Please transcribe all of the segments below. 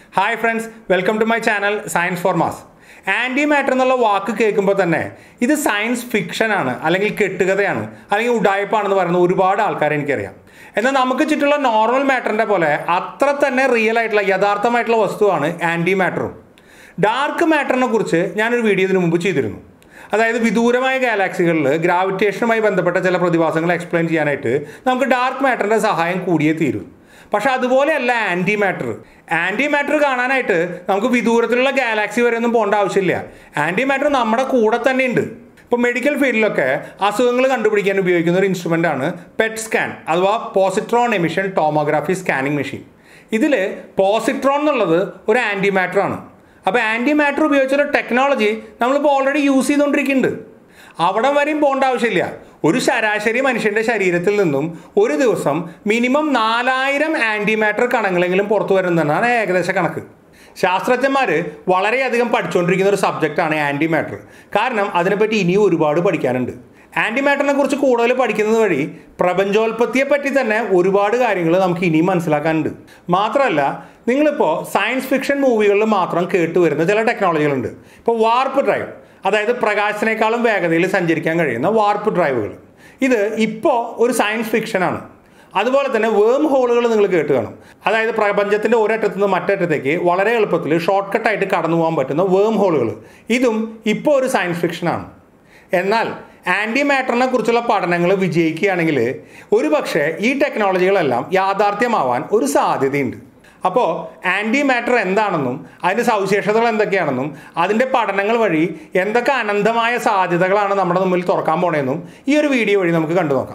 hi friends welcome to my channel science for mass anti matter എന്നുള്ള വാക്ക് കേൾക്കുമ്പോൾ തന്നെ ഇത് സയൻസ് ഫിക്ഷൻ ആണ് അല്ലെങ്കിൽ കെട്ടുകഥയാണ് അല്ലെങ്കിൽ ഉഡായ്പാണെന്ന് പറയുന്ന ഒരുപാട് ആൾക്കാരെ എനിക്കറിയാം എന്നാൽ നമുക്ക് ചുറ്റുള്ള നോർമൽ മാറ്ററിൻ്റെ പോലെ അത്ര തന്നെ റിയൽ ആയിട്ടുള്ള യഥാർത്ഥമായിട്ടുള്ള വസ്തുവാണ് ആൻറ്റി മാറ്ററും ഡാർക്ക് മാറ്ററിനെ കുറിച്ച് ഞാനൊരു വീഡിയോ ഇതിനു മുമ്പ് ചെയ്തിരുന്നു അതായത് വിദൂരമായ ഗാലാക്സികളിൽ ഗ്രാവിറ്റേഷനുമായി ബന്ധപ്പെട്ട ചില പ്രതിഭാസങ്ങൾ എക്സ്പ്ലെയിൻ ചെയ്യാനായിട്ട് നമുക്ക് ഡാർക്ക് മാറ്ററിൻ്റെ സഹായം കൂടിയേ തീരൂ പക്ഷെ അതുപോലെയല്ല ആൻറ്റി മാറ്റർ ആൻറ്റി മാറ്റർ കാണാനായിട്ട് നമുക്ക് വിദൂരത്തിലുള്ള ഗാലാക്സി വരെ ഒന്നും പോകേണ്ട ആവശ്യമില്ല ആൻറ്റി മാറ്റർ നമ്മുടെ കൂടെ തന്നെ ഉണ്ട് ഇപ്പോൾ മെഡിക്കൽ ഫീൽഡിലൊക്കെ അസുഖങ്ങൾ കണ്ടുപിടിക്കാൻ ഉപയോഗിക്കുന്ന ഒരു ഇൻസ്ട്രുമെൻ്റ് ആണ് പെറ്റ് സ്കാൻ അഥവാ positron emission tomography scanning machine ഇതിൽ പോസിട്രോൺ എന്നുള്ളത് ഒരു ആൻറ്റി മാറ്റർ ആണ് അപ്പോൾ ആൻറ്റി മാറ്റർ ഉപയോഗിച്ചുള്ള ടെക്നോളജി നമ്മളിപ്പോൾ ഓൾറെഡി യൂസ് ചെയ്തുകൊണ്ടിരിക്കുന്നുണ്ട് അവിടെ വരെയും പോകേണ്ട ആവശ്യമില്ല ഒരു ശരാശരി മനുഷ്യന്റെ ശരീരത്തിൽ നിന്നും ഒരു ദിവസം മിനിമം നാലായിരം ആൻറ്റി മാറ്റർ കണങ്ങളെങ്കിലും പുറത്തു വരുന്നതാണ് ഏകദേശ കണക്ക് ശാസ്ത്രജ്ഞന്മാർ വളരെയധികം പഠിച്ചുകൊണ്ടിരിക്കുന്ന ഒരു സബ്ജക്റ്റാണ് ആൻറ്റി മാറ്റർ കാരണം അതിനെപ്പറ്റി ഇനിയും ഒരുപാട് പഠിക്കാനുണ്ട് ആൻറ്റി മാറ്ററിനെ കുറിച്ച് കൂടുതൽ പഠിക്കുന്നത് വഴി പ്രപഞ്ചോൽപത്തിയെ പറ്റി തന്നെ ഒരുപാട് കാര്യങ്ങൾ നമുക്ക് ഇനിയും മനസ്സിലാക്കാനുണ്ട് മാത്രമല്ല നിങ്ങളിപ്പോൾ സയൻസ് ഫിക്ഷൻ മൂവികളിൽ മാത്രം കേട്ട് വരുന്ന ചില ടെക്നോളജികളുണ്ട് ഇപ്പോൾ വാർപ്പ് ഡ്രൈവ് അതായത് പ്രകാശത്തിനേക്കാളും വേഗതയിൽ സഞ്ചരിക്കാൻ കഴിയുന്ന വാർപ്പ് ഡ്രൈവുകൾ ഇത് ഇപ്പോൾ ഒരു സയൻസ് ഫിക്ഷനാണ് അതുപോലെ തന്നെ വേം ഹോളുകൾ നിങ്ങൾ കേട്ട് കാണും അതായത് പ്രപഞ്ചത്തിൻ്റെ ഒരറ്റത്തു നിന്ന് മറ്ററ്റത്തേക്ക് വളരെ എളുപ്പത്തിൽ ഷോർട്ട് കട്ടായിട്ട് കടന്നു പോകാൻ പറ്റുന്ന വേം ഹോളുകൾ ഇതും ഇപ്പോൾ ഒരു സയൻസ് ഫിക്ഷനാണ് എന്നാൽ ആൻറ്റി മാറ്ററിനെ കുറിച്ചുള്ള പഠനങ്ങൾ വിജയിക്കുകയാണെങ്കിൽ ഒരുപക്ഷെ ഈ ടെക്നോളജികളെല്ലാം യാഥാർത്ഥ്യമാവാൻ ഒരു സാധ്യതയുണ്ട് അപ്പോൾ ആൻറ്റി മാറ്റർ എന്താണെന്നും അതിൻ്റെ സവിശേഷതകൾ എന്തൊക്കെയാണെന്നും അതിൻ്റെ പഠനങ്ങൾ വഴി എന്തൊക്കെ അനന്തമായ സാധ്യതകളാണ് നമ്മുടെ മുമ്പിൽ തുറക്കാൻ പോണതെന്നും ഈ ഒരു വീഡിയോ വഴി നമുക്ക് കണ്ടു നോക്കാം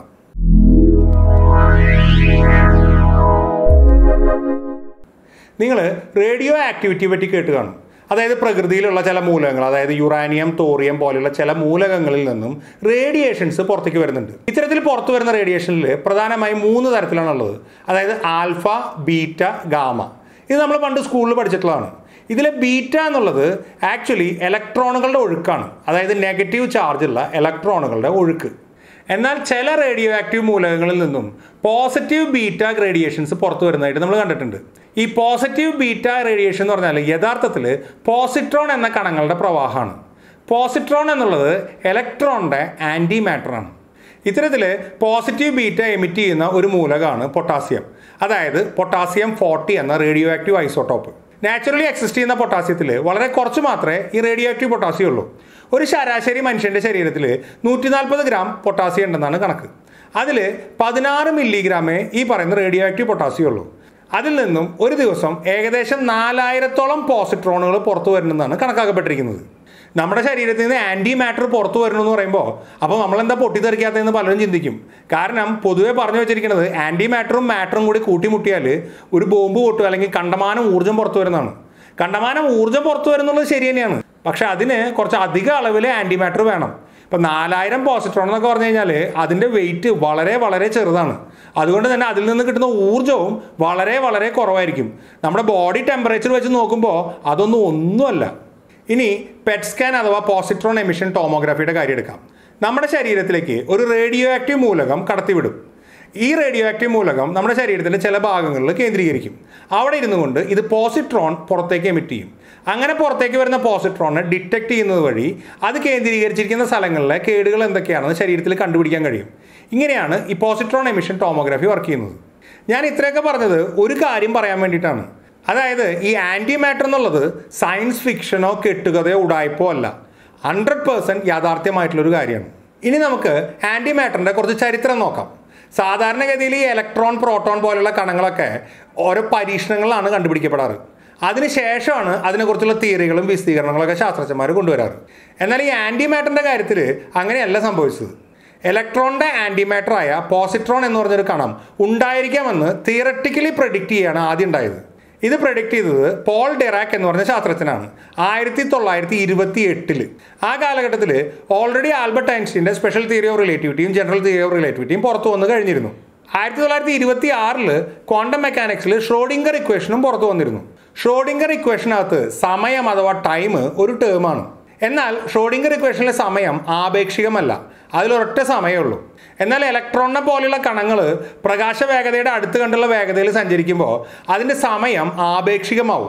നിങ്ങൾ റേഡിയോ ആക്ടിവിറ്റി പറ്റി കേട്ട് കാണും അതായത് പ്രകൃതിയിലുള്ള ചില മൂലകങ്ങൾ അതായത് യുറാനിയം തോറിയം പോലെയുള്ള ചില മൂലകങ്ങളിൽ നിന്നും റേഡിയേഷൻസ് പുറത്തേക്ക് വരുന്നുണ്ട് ഇത്തരത്തിൽ പുറത്തു വരുന്ന റേഡിയേഷനിൽ പ്രധാനമായും മൂന്ന് തരത്തിലാണുള്ളത് അതായത് ആൽഫ ബീറ്റ ഗാമ ഇത് നമ്മൾ പണ്ട് സ്കൂളിൽ പഠിച്ചിട്ടുള്ളതാണ് ഇതിലെ ബീറ്റ എന്നുള്ളത് ആക്ച്വലി ഇലക്ട്രോണുകളുടെ ഒഴുക്കാണ് അതായത് നെഗറ്റീവ് ചാർജുള്ള ഇലക്ട്രോണുകളുടെ ഒഴുക്ക് എന്നാൽ ചില റേഡിയോ ആക്റ്റീവ് മൂലകങ്ങളിൽ നിന്നും പോസിറ്റീവ് ബീറ്റ റേഡിയേഷൻസ് പുറത്തു വരുന്നതായിട്ട് നമ്മൾ കണ്ടിട്ടുണ്ട് ഈ പോസിറ്റീവ് ബീറ്റ റേഡിയേഷൻ എന്ന് പറഞ്ഞാൽ യഥാർത്ഥത്തിൽ പോസിട്രോൺ എന്ന കണങ്ങളുടെ പ്രവാഹമാണ് പോസിട്രോൺ എന്നുള്ളത് ഇലക്ട്രോണിൻ്റെ ആൻറ്റി മാറ്ററാണ് ഇത്തരത്തിൽ പോസിറ്റീവ് ബീറ്റ എമിറ്റ് ചെയ്യുന്ന ഒരു മൂലകമാണ് പൊട്ടാസ്യം അതായത് പൊട്ടാസ്യം ഫോർട്ടി എന്ന radio active isotope naturally exist ചെയ്യുന്ന പൊട്ടാസ്യത്തിൽ വളരെ കുറച്ച് മാത്രമേ ഈ റേഡിയോ ആക്റ്റീവ് പൊട്ടാസ്യം ഉള്ളൂ ഒരു ശരാശരി മനുഷ്യൻ്റെ ശരീരത്തിൽ നൂറ്റി നാൽപ്പത് ഗ്രാം പൊട്ടാസ്യം ഉണ്ടെന്നാണ് കണക്ക് അതിൽ പതിനാറ് മില്ലിഗ്രാമേ ഈ പറയുന്ന റേഡിയോ ആക്റ്റീവ് പൊട്ടാസ്യം ഉള്ളൂ അതിൽ നിന്നും ഒരു ദിവസം ഏകദേശം നാലായിരത്തോളം പോസിട്രോണുകൾ പുറത്തു വരുന്നതാണ് കണക്കാക്കപ്പെട്ടിരിക്കുന്നത് നമ്മുടെ ശരീരത്തിൽ നിന്ന് ആൻറ്റി മാറ്റർ പുറത്തു വരണം എന്ന് പറയുമ്പോൾ അപ്പോൾ നമ്മളെന്താ പൊട്ടിത്തെറിക്കാത്തതെന്ന് പലരും ചിന്തിക്കും കാരണം പൊതുവെ പറഞ്ഞു വെച്ചിരിക്കുന്നത് ആൻറ്റി മാറ്ററും മാറ്ററും കൂടി കൂട്ടിമുട്ടിയാൽ ഒരു ബോംബ് പൊട്ടുക അല്ലെങ്കിൽ കണ്ടമാനം ഊർജ്ജം പുറത്തു വരുന്നതാണ് കണ്ടമാനം ഊർജ്ജം പുറത്തു വരുന്നുള്ളത് ശരി തന്നെയാണ് പക്ഷെ അതിന് കുറച്ച് അധിക അളവിൽ ആൻറ്റി മാറ്റർ വേണം ഇപ്പം നാലായിരം പോസിട്രോൺ എന്നൊക്കെ പറഞ്ഞു കഴിഞ്ഞാൽ അതിൻ്റെ വെയിറ്റ് വളരെ വളരെ ചെറുതാണ് അതുകൊണ്ട് തന്നെ അതിൽ നിന്ന് കിട്ടുന്ന ഊർജ്ജവും വളരെ വളരെ കുറവായിരിക്കും നമ്മുടെ ബോഡി ടെമ്പറേച്ചർ വെച്ച് നോക്കുമ്പോൾ അതൊന്നും ഒന്നുമല്ല ഇനി പെറ്റ് സ്കാൻ അഥവാ പോസിട്രോൺ എമിഷൻ ടോമോഗ്രാഫിയുടെ കാര്യം എടുക്കാം നമ്മുടെ ശരീരത്തിലേക്ക് ഒരു റേഡിയോ ആക്റ്റീവ് മൂലകം കടത്തിവിടും ഈ റേഡിയോ ആക്റ്റീവ് മൂലകം നമ്മുടെ ശരീരത്തിലെ ചില ഭാഗങ്ങളിൽ കേന്ദ്രീകരിക്കും അവിടെ ഇരുന്നു കൊണ്ട് ഇത് പോസിട്രോൺ പുറത്തേക്ക് എമിറ്റ് ചെയ്യും അങ്ങനെ പുറത്തേക്ക് വരുന്ന പോസിട്രോണിനെ ഡിറ്റക്ട് ചെയ്യുന്നത് വഴി അത് കേന്ദ്രീകരിച്ചിരിക്കുന്ന സ്ഥലങ്ങളിലെ കേടുകൾ എന്തൊക്കെയാണെന്ന് ശരീരത്തിൽ കണ്ടുപിടിക്കാൻ കഴിയും ഇങ്ങനെയാണ് ഈ പോസിട്രോൺ എമിഷൻ ടോമോഗ്രാഫി വർക്ക് ചെയ്യുന്നത് ഞാൻ ഇത്രയൊക്കെ പറഞ്ഞത് ഒരു കാര്യം പറയാൻ വേണ്ടിയിട്ടാണ് അതായത് ഈ ആൻറ്റി മാറ്റർ എന്നുള്ളത് സയൻസ് ഫിക്ഷനോ കെട്ടുകഥയോ ഉടായ്പോ അല്ല ഹൺഡ്രഡ് പേഴ്സൻറ്റ് യാഥാർത്ഥ്യമായിട്ടുള്ളൊരു കാര്യമാണ് ഇനി നമുക്ക് ആൻറ്റി മാറ്ററിൻ്റെ കുറച്ച് ചരിത്രം നോക്കാം സാധാരണഗതിയിൽ ഈ ഇലക്ട്രോൺ പ്രോട്ടോൺ പോലുള്ള കണങ്ങളൊക്കെ ഓരോ പരീക്ഷണങ്ങളിലാണ് കണ്ടുപിടിക്കപ്പെടാറ് അതിനുശേഷമാണ് അതിനെക്കുറിച്ചുള്ള തിയറികളും വിശദീകരണങ്ങളൊക്കെ ശാസ്ത്രജ്ഞന്മാർ കൊണ്ടുവരാറ് എന്നാൽ ഈ ആൻറ്റി മാറ്ററിൻ്റെ കാര്യത്തിൽ അങ്ങനെയല്ല സംഭവിച്ചത് ഇലക്ട്രോണിൻ്റെ ആൻറ്റി മാറ്ററായ പോസിട്രോൺ എന്ന് പറഞ്ഞൊരു കണം ഉണ്ടായിരിക്കാമെന്ന് തിയറട്ടിക്കലി പ്രഡിക്റ്റ് ചെയ്യാണ് ആദ്യം ഉണ്ടായത് ഇത് പ്രഡിക്റ്റ് ചെയ്തത് പോൾ ഡെറാക്ക് എന്ന് പറഞ്ഞ ശാസ്ത്രജ്ഞനാണ് ആയിരത്തി തൊള്ളായിരത്തി ഇരുപത്തി എട്ടില് ആ കാലഘട്ടത്തിൽ ഓൾറെഡി ആൽബർട്ട് ഐൻസ്റ്റീൻ്റെ സ്പെഷ്യൽ തിയറി ഓഫ് റിലേറ്റിവിറ്റിയും ജനറൽ തിയറി ഓഫ് റിലേറ്റിവിറ്റിയും പുറത്തു വന്ന് കഴിഞ്ഞിരുന്നു ആയിരത്തി തൊള്ളായിരത്തി ഇരുപത്തി ആറില് ക്വാണ്ടം മെക്കാനിക്സിൽ ഷ്രോഡിംഗർ ഇക്വേഷനും പുറത്തു വന്നിരുന്നു ഷ്രോഡിംഗർ ഇക്വേഷനകത്ത് സമയം അഥവാ ടൈം ഒരു ടേമാണ് എന്നാൽ ഷ്രോഡിംഗർ ഇക്വേഷനിലെ സമയം ആപേക്ഷികമല്ല അതിലൊരൊറ്റ സമയമേ ഉള്ളൂ എന്നാൽ ഇലക്ട്രോണിനെ പോലെയുള്ള കണങ്ങൾ പ്രകാശ വേഗതയുടെ അടുത്ത് കണ്ടുള്ള വേഗതയിൽ സഞ്ചരിക്കുമ്പോൾ അതിൻ്റെ സമയം ആപേക്ഷികമാവും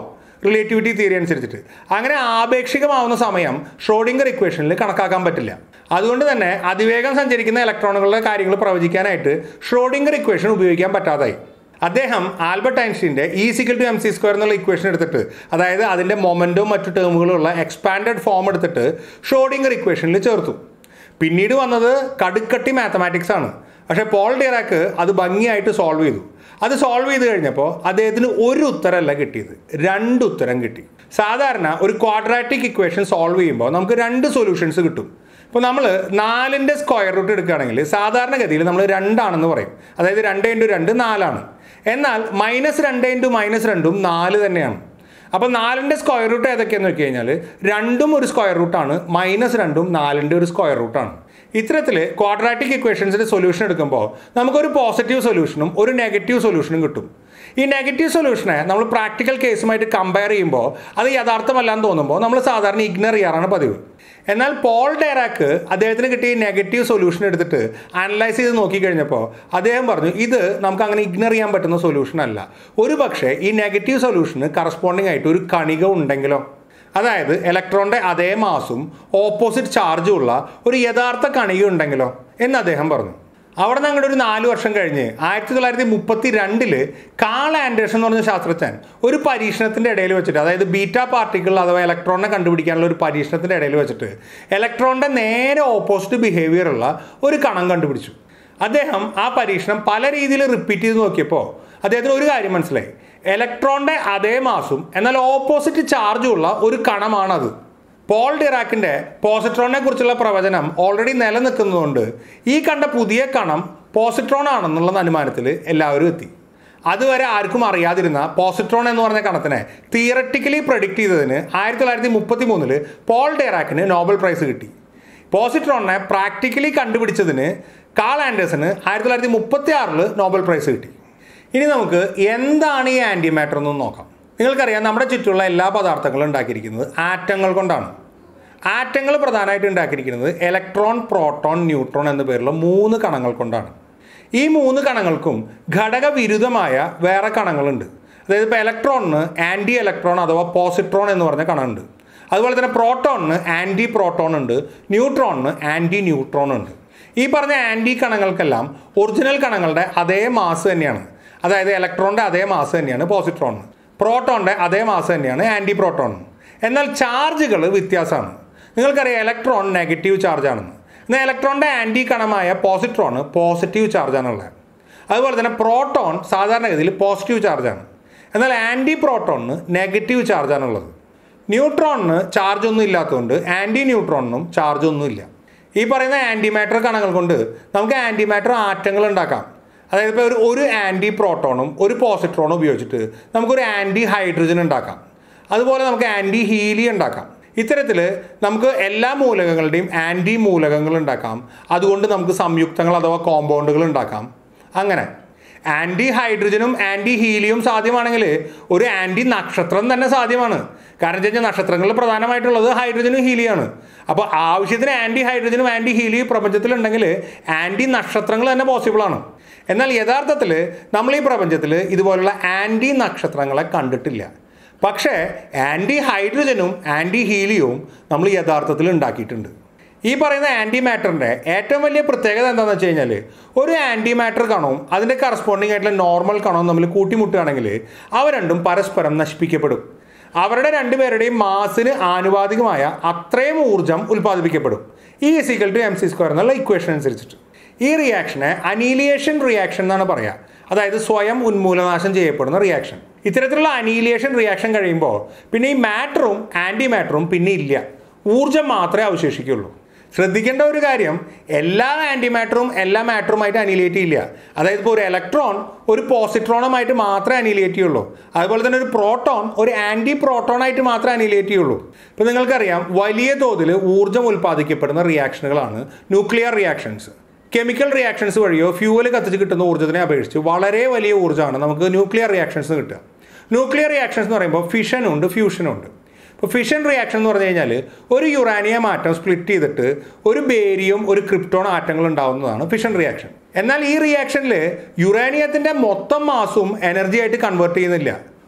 റിലേറ്റിവിറ്റി തിയറി അനുസരിച്ചിട്ട് അങ്ങനെ ആപേക്ഷികമാവുന്ന സമയം ഷ്രോഡിംഗർ ഇക്വേഷനിൽ കണക്കാക്കാൻ പറ്റില്ല അതുകൊണ്ട് തന്നെ അതിവേഗം സഞ്ചരിക്കുന്ന ഇലക്ട്രോണുകളുടെ കാര്യങ്ങൾ പ്രവചിക്കാനായിട്ട് ഷ്രോഡിംഗർ ഇക്വേഷൻ ഉപയോഗിക്കാൻ പറ്റാതായി അദ്ദേഹം ആൽബർട്ട് ഐൻസ്റ്റീൻ്റെ E is equal to M C square എന്നുള്ള ഇക്വേഷൻ എടുത്തിട്ട് അതായത് അതിൻ്റെ മൊമെൻറ്റും മറ്റു ടേമുകളുള്ള എക്സ്പാൻഡഡ് ഫോം എടുത്തിട്ട് ഷ്രോഡിംഗർ ഇക്വേഷനിൽ ചേർത്തു പിന്നീട് വന്നത് കടുക്കട്ടി മാത്തമാറ്റിക്സ് ആണ് പക്ഷേ പോൾ ഡിറാക്ക് അത് ഭംഗിയായിട്ട് സോൾവ് ചെയ്തു അത് സോൾവ് ചെയ്ത് കഴിഞ്ഞപ്പോൾ അദ്ദേഹത്തിന് ഒരു ഉത്തരമല്ല കിട്ടിയത് രണ്ട് ഉത്തരം കിട്ടി സാധാരണ ഒരു ക്വാഡ്രാറ്റിക് ഇക്വേഷൻ സോൾവ് ചെയ്യുമ്പോൾ നമുക്ക് രണ്ട് സൊല്യൂഷൻസ് കിട്ടും ഇപ്പോൾ നമ്മൾ നാലിൻ്റെ സ്ക്വയർ റൂട്ട് എടുക്കുകയാണെങ്കിൽ സാധാരണഗതിയിൽ നമ്മൾ രണ്ടാണെന്ന് പറയും അതായത് രണ്ട് ഇൻറ്റു രണ്ട് നാലാണ് എന്നാൽ മൈനസ് രണ്ട് ഇൻറ്റു മൈനസ് രണ്ടും നാല് തന്നെയാണ് അപ്പോൾ നാലിൻ്റെ സ്ക്വയർ റൂട്ട് ഏതൊക്കെയാണെന്ന് വെച്ച് കഴിഞ്ഞാൽ രണ്ടും ഒരു സ്ക്വയർ റൂട്ടാണ് മൈനസ് രണ്ടും നാലിൻ്റെ ഒരു സ്ക്വയർ റൂട്ടാണ് ഇത്തരത്തിൽ ക്വാഡ്രാറ്റിക് ഇക്വേഷൻസിൻ്റെ സൊല്യൂഷൻ എടുക്കുമ്പോൾ നമുക്കൊരു പോസിറ്റീവ് സൊല്യൂഷനും ഒരു നെഗറ്റീവ് സൊല്യൂഷനും കിട്ടും ഈ നെഗറ്റീവ് സൊല്യൂഷനെ നമ്മൾ പ്രാക്ടിക്കൽ കേസുമായിട്ട് കമ്പയർ ചെയ്യുമ്പോൾ അത് യഥാർത്ഥമല്ലാന്ന് തോന്നുമ്പോൾ നമ്മൾ സാധാരണ ഇഗ്നർ ചെയ്യാറാണ് പതിവ് എന്നാൽ പോൾ ഡെറാക്ക് അദ്ദേഹത്തിന് കിട്ടിയ നെഗറ്റീവ് സൊല്യൂഷൻ എടുത്തിട്ട് അനലൈസ് ചെയ്ത് നോക്കിക്കഴിഞ്ഞപ്പോൾ അദ്ദേഹം പറഞ്ഞു ഇത് നമുക്ക് അങ്ങനെ ഇഗ്നർ ചെയ്യാൻ പറ്റുന്ന സൊല്യൂഷൻ അല്ല ഒരു പക്ഷേ ഈ നെഗറ്റീവ് സൊല്യൂഷന് കറസ്പോണ്ടിങ് ആയിട്ട് ഒരു കണിക ഉണ്ടെങ്കിലോ അതായത് ഇലക്ട്രോണിൻ്റെ അതേ മാസും ഓപ്പോസിറ്റ് ചാർജും ഉള്ള ഒരു യഥാർത്ഥ കണിക ഉണ്ടെങ്കിലോ എന്ന് അദ്ദേഹം പറഞ്ഞു അവിടെ നിന്ന് അങ്ങോട്ട് ഒരു നാല് വർഷം കഴിഞ്ഞ് ആയിരത്തി തൊള്ളായിരത്തി മുപ്പത്തി രണ്ടില് കാൾ ആൻഡേഴ്സൺ എന്ന് പറഞ്ഞ ശാസ്ത്രജ്ഞൻ ഒരു പരീക്ഷണത്തിന്റെ ഇടയിൽ വെച്ചിട്ട് അതായത് ബീറ്റ പാർട്ടിക്കിൾ അഥവാ ഇലക്ട്രോണിനെ കണ്ടുപിടിക്കാനുള്ള ഒരു പരീക്ഷണത്തിന്റെ ഇടയിൽ വെച്ചിട്ട് ഇലക്ട്രോണിന്റെ നേരെ ഓപ്പോസിറ്റ് ബിഹേവിയർ ഉള്ള ഒരു കണം കണ്ടുപിടിച്ചു അദ്ദേഹം ആ പരീക്ഷണം പല രീതിയിൽ റിപ്പീറ്റ് ചെയ്ത് നോക്കിയപ്പോൾ അദ്ദേഹത്തിന് ഒരു കാര്യം മനസ്സിലായി ഇലക്ട്രോണിന്റെ അതേ മാസും എന്നാൽ ഓപ്പോസിറ്റ് ചാർജും ഉള്ള ഒരു കണമാണത് പോൾ ഡിറാക്കിന്റെ പോസിട്രോണിനെ കുറിച്ചുള്ള പ്രവചനം ഓൾറെഡി നിലനിൽക്കുന്നതുകൊണ്ട് ഈ കണ്ട പുതിയ കണം പോസിട്രോൺ ആണെന്നുള്ള അനുമാനത്തിൽ എല്ലാവരും എത്തി അതുവരെ ആർക്കും അറിയാതിരുന്ന പോസിട്രോൺ എന്ന് പറഞ്ഞ കണത്തിനെ തിയററ്റിക്കലി പ്രഡിക്റ്റ് ചെയ്തതിന് ആയിരത്തി തൊള്ളായിരത്തി മുപ്പത്തി മൂന്നില് പോൾ ഡെറാക്കിന് നോബൽ പ്രൈസ് കിട്ടി പോസിട്രോണിനെ പ്രാക്ടിക്കലി കണ്ടുപിടിച്ചതിന് കാൾ ആൻഡേഴ്സന് ആയിരത്തി തൊള്ളായിരത്തി മുപ്പത്തി ആറിൽ നോബൽ പ്രൈസ് കിട്ടി ഇനി നമുക്ക് എന്താണ് ഈ ആൻറ്റി മാറ്റർ എന്ന് നോക്കാം നിങ്ങൾക്കറിയാം നമ്മുടെ ചുറ്റുമുള്ള എല്ലാ പദാർത്ഥങ്ങളും ഉണ്ടാക്കിയിരിക്കുന്നത് ആറ്റങ്ങൾ കൊണ്ടാണ് ആറ്റങ്ങൾ പ്രധാനമായിട്ട് ഉണ്ടാക്കിയിരിക്കുന്നത് ഇലക്ട്രോൺ പ്രോട്ടോൺ ന്യൂട്രോൺ എന്ന പേരുള്ള മൂന്ന് കണങ്ങൾ കൊണ്ടാണ് ഈ മൂന്ന് കണങ്ങൾക്കും ഘടകവിരുദ്ധമായ വേറെ കണങ്ങളുണ്ട് അതായത് ഇപ്പോൾ ഇലക്ട്രോണിന് ആൻറ്റി ഇലക്ട്രോൺ അഥവാ പോസിട്രോൺ എന്ന് പറഞ്ഞ കണമുണ്ട് അതുപോലെ തന്നെ പ്രോട്ടോണിന് ആൻറ്റി പ്രോട്ടോൺ ഉണ്ട് ന്യൂട്രോണിന് ആൻറ്റി ന്യൂട്രോൺ ഉണ്ട് ഈ പറഞ്ഞ ആൻറ്റി കണങ്ങൾക്കെല്ലാം ഒറിജിനൽ കണങ്ങളുടെ അതേ മാസ് തന്നെയാണ് അതായത് ഇലക്ട്രോണിൻ്റെ അതേ മാസ് തന്നെയാണ് പോസിട്രോണിന് പ്രോട്ടോണിൻ്റെ അതേ മാസ് തന്നെയാണ് ആൻറ്റി പ്രോട്ടോൺ എന്നാൽ ചാർജുകൾ വ്യത്യാസമാണ് നിങ്ങൾക്കറിയാം ഇലക്ട്രോൺ നെഗറ്റീവ് ചാർജ് ആണെന്ന് എന്നാൽ ഇലക്ട്രോണിൻ്റെ ആൻറ്റി കണമായ പോസിട്രോണ് പോസിറ്റീവ് ചാർജാണുള്ളത് അതുപോലെ തന്നെ പ്രോട്ടോൺ സാധാരണഗതിയിൽ പോസിറ്റീവ് ചാർജാണ് എന്നാൽ ആൻറ്റി പ്രോട്ടോണിന് നെഗറ്റീവ് ചാർജാണുള്ളത് ന്യൂട്രോണിന് ചാർജ് ഒന്നും ഇല്ലാത്തതുകൊണ്ട് ആൻറ്റി ന്യൂട്രോണിനും ചാർജ് ഒന്നുമില്ല ഈ പറയുന്ന ആൻറ്റി മാറ്റർ കണങ്ങൾ കൊണ്ട് നമുക്ക് ആൻറ്റി മാറ്റർ ആറ്റങ്ങൾ ഉണ്ടാക്കാം അതായത് ഇപ്പോൾ ഒരു ഒരു ആൻറ്റി പ്രോട്ടോണും ഒരു പോസിട്രോണും ഉപയോഗിച്ചിട്ട് നമുക്കൊരു ആൻറ്റി ഹൈഡ്രജൻ ഉണ്ടാക്കാം അതുപോലെ നമുക്ക് ആൻറ്റി ഹീലിയം ഉണ്ടാക്കാം ഇത്തരത്തിൽ നമുക്ക് എല്ലാ മൂലകങ്ങളുടെയും ആൻറ്റി മൂലകങ്ങൾ ഉണ്ടാക്കാം അതുകൊണ്ട് നമുക്ക് സംയുക്തങ്ങൾ അഥവാ കോമ്പൗണ്ടുകൾ ഉണ്ടാക്കാം അങ്ങനെ ആൻറ്റി ഹൈഡ്രജനും ആൻറ്റി ഹീലിയും സാധ്യമാണെങ്കിൽ ഒരു ആൻറ്റി നക്ഷത്രം തന്നെ സാധ്യമാണ് കാരണം വെച്ച് കഴിഞ്ഞാൽ നക്ഷത്രങ്ങളിൽ പ്രധാനമായിട്ടുള്ളത് ഹൈഡ്രജനും ഹീലിയാണ് അപ്പോൾ ആവശ്യത്തിന് ആൻറ്റി ഹൈഡ്രജനും ആൻറ്റി ഹീലിയും പ്രപഞ്ചത്തിലുണ്ടെങ്കിൽ ആൻറ്റി നക്ഷത്രങ്ങൾ തന്നെ പോസിബിളാണ് എന്നാൽ യഥാർത്ഥത്തിൽ നമ്മൾ ഈ പ്രപഞ്ചത്തിൽ ഇതുപോലുള്ള ആൻറ്റി നക്ഷത്രങ്ങളെ കണ്ടിട്ടില്ല പക്ഷേ ആൻറ്റി ഹൈഡ്രജനും ആൻറ്റി ഹീലിയവും നമ്മൾ യഥാർത്ഥത്തിൽ ഉണ്ടാക്കിയിട്ടുണ്ട് ഈ പറയുന്ന ആൻറ്റി മാറ്ററിൻ്റെ ഏറ്റവും വലിയ പ്രത്യേകത എന്താണെന്ന് വെച്ച് കഴിഞ്ഞാൽ ഒരു ആൻറ്റി മാറ്റർ കണവും അതിൻ്റെ കറസ്പോണ്ടിങ് ആയിട്ടുള്ള നോർമൽ കണവും തമ്മിൽ കൂട്ടിമുട്ടുകയാണെങ്കിൽ അവ രണ്ടും പരസ്പരം നശിപ്പിക്കപ്പെടും അവരുടെ രണ്ടുപേരുടെയും മാസിന് ആനുപാതികമായ അത്രയും ഊർജം ഉൽപ്പാദിപ്പിക്കപ്പെടും ഈ E is equal to M C square എന്നുള്ള ഇക്വേഷൻ അനുസരിച്ചിട്ട് ഈ റിയാക്ഷനെ അനീലിയേഷൻ റിയാക്ഷൻ എന്നാണ് പറയുക അതായത് സ്വയം ഉന്മൂലനാശം ചെയ്യപ്പെടുന്ന റിയാക്ഷൻ ഇത്തരത്തിലുള്ള അനീലിയേഷൻ റിയാക്ഷൻ കഴിയുമ്പോൾ പിന്നെ ഈ മാറ്ററും ആൻറ്റി മാറ്ററും പിന്നെ ഇല്ല ഊർജം മാത്രമേ അവശേഷിക്കുള്ളൂ ശ്രദ്ധിക്കേണ്ട ഒരു കാര്യം എല്ലാ ആൻറ്റി മാറ്ററും എല്ലാ മാറ്ററുമായിട്ട് അനിലേറ്റ് ചെയ്യില്ല അതായത് ഇപ്പോൾ ഒരു ഇലക്ട്രോൺ ഒരു പോസിട്രോണുമായിട്ട് മാത്രമേ അനിലേറ്റ് ചെയ്യുള്ളൂ അതുപോലെ തന്നെ ഒരു പ്രോട്ടോൺ ഒരു ആൻറ്റി പ്രോട്ടോണായിട്ട് മാത്രമേ അനിലേറ്റ് ചെയ്യുള്ളൂ ഇപ്പോൾ നിങ്ങൾക്കറിയാം വലിയ തോതിൽ ഊർജ്ജം ഉൽപ്പാദിക്കപ്പെടുന്ന റിയാക്ഷനുകളാണ് ന്യൂക്ലിയർ റിയാക്ഷൻസ് കെമിക്കൽ റിയാക്ഷൻസ് വഴിയോ ഫ്യൂവൽ കത്തിച്ച് കിട്ടുന്ന ഊർജ്ജത്തിനെ അപേക്ഷിച്ച് വളരെ വലിയ ഊർജ്ജമാണ് നമുക്ക് ന്യൂക്ലിയർ റിയാക്ഷൻസ് കിട്ടുക ന്യൂക്ലിയർ റിയാക്ഷൻസ് എന്ന് പറയുമ്പോൾ ഫിഷനും ഉണ്ട് ഫ്യൂഷനും ഉണ്ട് ഇപ്പോൾ ഫിഷൻ റിയാക്ഷൻ എന്ന് പറഞ്ഞു കഴിഞ്ഞാൽ ഒരു യുറാനിയം ആറ്റം സ്പ്ലിറ്റ് ചെയ്തിട്ട് ഒരു ബേരിയം ഒരു ക്രിപ്റ്റോൺ ആറ്റങ്ങൾ ഉണ്ടാവുന്നതാണ് ഫിഷൻ റിയാക്ഷൻ എന്നാൽ ഈ റിയാക്ഷനിൽ യുറാനിയത്തിൻ്റെ മൊത്തം മാസും എനർജി ആയിട്ട് കൺവേർട്ട് ചെയ്യുന്നില്ല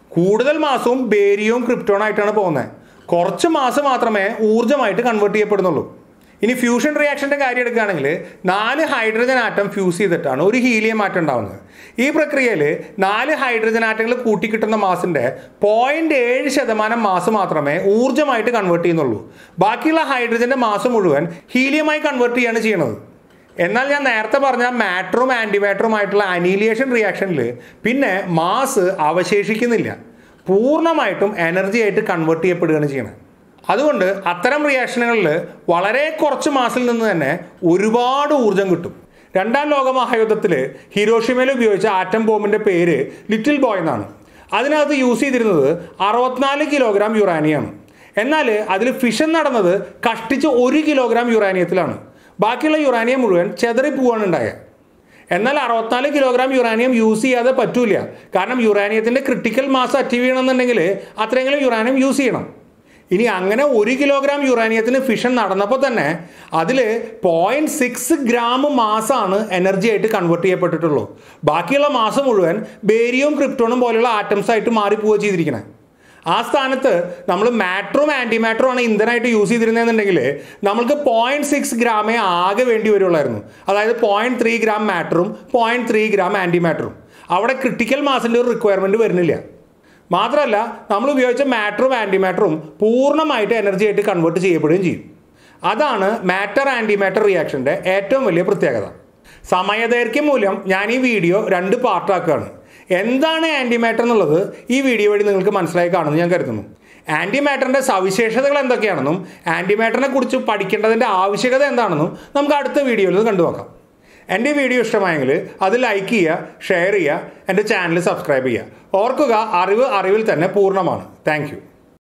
കൂടുതൽ മാസവും ബേരിയവും ക്രിപ്റ്റോൺ ആയിട്ടാണ് പോകുന്നത് കുറച്ച് മാസം മാത്രമേ ഊർജ്ജമായിട്ട് കൺവേർട്ട് ചെയ്യപ്പെടുന്നുള്ളൂ ഇനി ഫ്യൂഷൻ റിയാക്ഷൻ്റെ കാര്യം എടുക്കുകയാണെങ്കിൽ നാല് ഹൈഡ്രജൻ ആറ്റം ഫ്യൂസ് ചെയ്തിട്ടാണ് ഒരു ഹീലിയം ആറ്റം ഉണ്ടാവുന്നത് ഈ പ്രക്രിയയിൽ നാല് ഹൈഡ്രജൻ ആറ്റങ്ങൾ കൂട്ടിക്കിട്ടുന്ന മാസിൻ്റെ പോയിന്റ് ഏഴ് ശതമാനം മാസ് മാത്രമേ ഊർജ്ജമായിട്ട് കൺവേർട്ട് ചെയ്യുന്നുള്ളൂ ബാക്കിയുള്ള ഹൈഡ്രജൻ്റെ മാസ് മുഴുവൻ ഹീലിയമായി കൺവേർട്ട് ചെയ്യാണ് ചെയ്യുന്നത് എന്നാൽ ഞാൻ നേരത്തെ പറഞ്ഞ മാറ്ററും ആൻറ്റിമാറ്ററുമായിട്ടുള്ള അനീലിയേഷൻ റിയാക്ഷനിൽ പിന്നെ മാസ് അവശേഷിക്കുന്നില്ല പൂർണ്ണമായിട്ടും എനർജി ആയിട്ട് കൺവേർട്ട് ചെയ്യപ്പെടുകയാണ് ചെയ്യുന്നത് അതുകൊണ്ട് അത്തരം റിയാക്ഷനുകളിൽ വളരെ കുറച്ച് മാസിൽ നിന്ന് തന്നെ ഒരുപാട് ഊർജം കിട്ടും രണ്ടാം ലോക മഹായുദ്ധത്തിൽ ഹിരോഷിമയിൽ ഉപയോഗിച്ച ആറ്റം ബോംബിൻ്റെ പേര് ലിറ്റിൽ ബോയ് എന്നാണ് അതിനകത്ത് യൂസ് ചെയ്തിരുന്നത് അറുപത്തിനാല് കിലോഗ്രാം യുറാനിയാണ് എന്നാൽ അതിൽ ഫിഷൻ നടന്നത് കഷ്ടിച്ച് ഒരു കിലോഗ്രാം യുറാനിയത്തിലാണ് ബാക്കിയുള്ള യുറാനിയം മുഴുവൻ ചെതറി പോവാണ് ഉണ്ടായത് എന്നാൽ അറുപത്തിനാല് കിലോഗ്രാം യുറാനിയം യൂസ് ചെയ്യാതെ പറ്റൂല കാരണം യുറാനിയത്തിൻ്റെ ക്രിട്ടിക്കൽ മാസ് അച്ചീവ് ചെയ്യണമെന്നുണ്ടെങ്കിൽ അത്രയെങ്കിലും യുറാനിയം യൂസ് ചെയ്യണം ഇനി അങ്ങനെ ഒരു കിലോഗ്രാം യുറാനിയത്തിന് ഫിഷൻ നടന്നപ്പോൾ തന്നെ അതിൽ പോയിന്റ് സിക്സ് ഗ്രാം മാസാണ് എനർജി ആയിട്ട് കൺവേർട്ട് ചെയ്യപ്പെട്ടിട്ടുള്ളൂ ബാക്കിയുള്ള മാസം മുഴുവൻ ബേരിയവും ക്രിപ്റ്റോണും പോലെയുള്ള ആറ്റംസ് ആയിട്ട് മാറിപ്പോവുക ചെയ്തിരിക്കുന്നത് ആ സ്ഥാനത്ത് നമ്മൾ മാറ്ററും ആൻറ്റിമാറ്ററും ആണ് ഇന്ധനമായിട്ട് യൂസ് ചെയ്തിരുന്നതെന്നുണ്ടെങ്കിൽ നമ്മൾക്ക് പോയിന്റ് സിക്സ് ഗ്രാമേ ആകെ വേണ്ടി വരുള്ളായിരുന്നു അതായത് പോയിന്റ് ത്രീ ഗ്രാം മാറ്ററും പോയിന്റ് ത്രീ ഗ്രാം ആൻറ്റിമാറ്ററും അവിടെ ക്രിട്ടിക്കൽ മാസിൻ്റെ ഒരു റിക്വയർമെൻറ്റ് വരുന്നില്ല മാത്രമല്ല നമ്മൾ ഉപയോഗിച്ച മാറ്ററും ആൻറ്റിമാറ്ററും പൂർണ്ണമായിട്ട് എനർജി ആയിട്ട് കൺവേർട്ട് ചെയ്യപ്പെടുകയും ചെയ്യും അതാണ് മാറ്റർ ആൻറ്റിമാറ്റർ റിയാക്ഷൻ്റെ ഏറ്റവും വലിയ പ്രത്യേകത സമയദൈർഘ്യം മൂലം ഞാൻ ഈ വീഡിയോ രണ്ട് പാർട്ടാക്കുകയാണ് എന്താണ് ആൻറ്റിമാറ്റർ എന്നുള്ളത് ഈ വീഡിയോ വഴി നിങ്ങൾക്ക് മനസ്സിലായി കാണുമെന്ന് ഞാൻ കരുതുന്നു ആൻറ്റിമാറ്ററിൻ്റെ സവിശേഷതകൾ എന്തൊക്കെയാണെന്നും ആൻറ്റിമാറ്ററിനെ കുറിച്ച് പഠിക്കേണ്ടതിൻ്റെ ആവശ്യകത എന്താണെന്നും നമുക്ക് അടുത്ത വീഡിയോയിൽ കണ്ടു നോക്കാം എൻ്റെ വീഡിയോ ഇഷ്ടമായെങ്കിൽ അത് ലൈക്ക് ചെയ്യുക ഷെയർ ചെയ്യുക എൻ്റെ ചാനൽ സബ്സ്ക്രൈബ് ചെയ്യുക ഓർക്കുക അറിവ് അറിവിൽ തന്നെ പൂർണ്ണമാണ് താങ്ക്